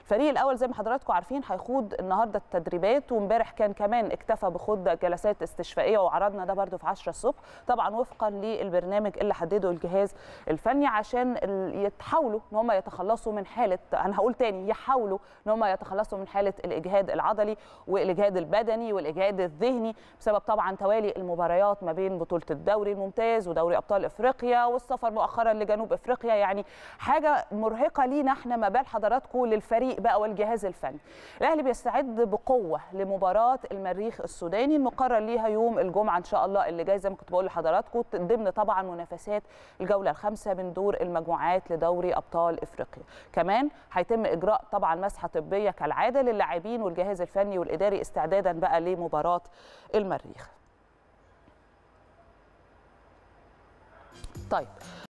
الفريق الاول زي ما حضراتكم عارفين هيخوض النهارده التدريبات وامبارح كان كمان اكتفى بخوض جلسات استشفائيه وعرضنا ده برده في 10 الصبح طبعا وفقا للبرنامج اللي حدده الجهاز الفني عشان يتحاولوا ان هم يتخلصوا من حاله انا هقول تاني يحاولوا ان هم يتخلصوا من حاله الاجهاد العضلي والاجهاد البدني والاجهاد الذهني بسبب طبعا توالي المباريات ما بين بطوله الدوري الممتاز ودوري ابطال افريقيا والسفر مؤخرا لجنوب افريقيا يعني حاجه مرهقه لينا احنا ما بال حضراتكم للفريق بقى والجهاز الفني الاهلي بيستعد بقوه لمباراه المريخ السوداني المقرر ليها يوم الجمعه ان شاء الله اللي جاي زي ما كنت بقول لحضراتكم ضمن طبعا منافسات الجوله الخامسه من دور المجموعات لدوري ابطال افريقيا كمان هيتم اجراء طبعا مسحه طبيه كالعاده للاعبين والجهاز الفني والاداري استعدادا بقى لمباراه المريخ طيب